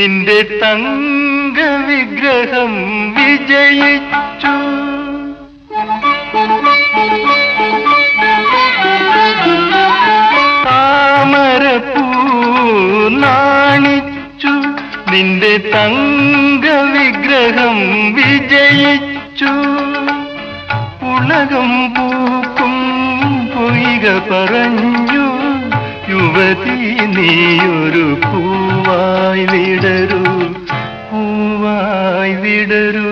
നിന്റെ തങ്ക വിഗ്രഹം വിജയിച്ചു താമരപ്പൂ നാണിച്ചു നിന്റെ തങ്ക വിഗ്രഹം വിജയിച്ചു ഉലകം പൂക്കും പൊയ്ക പറഞ്ഞു യുവതി നീയൊരു പൂവായി വിടരൂ പൂവായി വിടരൂ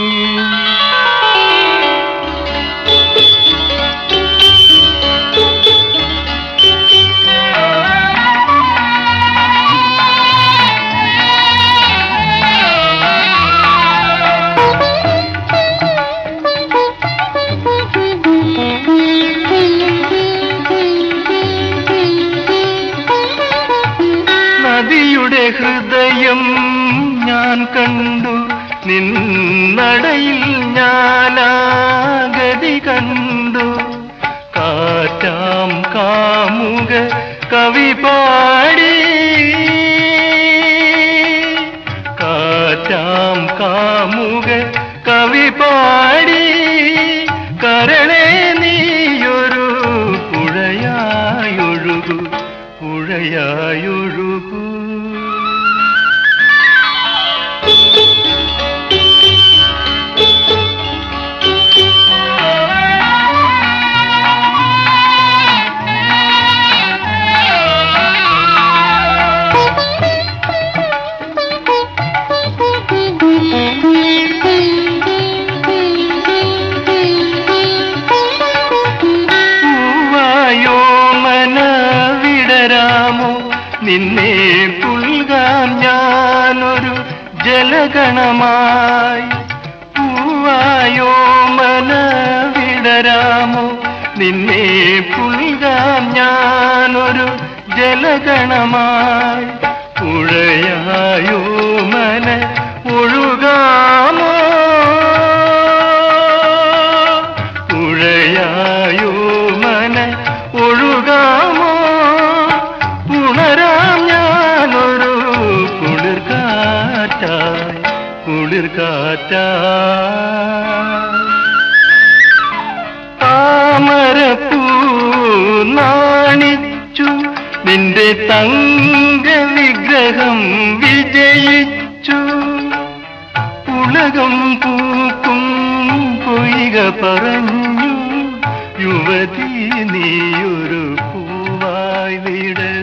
നദിയുടെ ഹൃദയം ഞാൻ കണ്ടു നിന്നടയിൽ ഞാനാഗതി കണ്ടു കാറ്റാം കാമുക കവി പാടി കാറ്റാം കാമുക കവി പാടി കരളെ നീയൊരു പുഴയായൊഴുകു പുഴയായൊഴുകു പൂവായോ മന വിടരാമോ നിന്നെ പുൽകാൻ ഞാനൊരു ജലഗണമായി പൂവായോ മന വിടരാമോ നിന്നെ പുൽകാൻ ഞാനൊരു ജലഗണമായി പുഴയായോ മന ഒഴുകാമോ പുഴയായോ മന ഒഴുകാമോ ഉണരാം ഞാനൊരു കുളിർക്കാറ്റായി കുളിർക്കാറ്റായി താമരപ്പൂ നാണിച്ചു നിന്റെ തങ്ക വിഗ്രഹം വിജയിച്ചു ഉലകം പൂക്കും പൊയ്ക പറഞ്ഞു യുവതി നീയൊരു പൂവായി വിട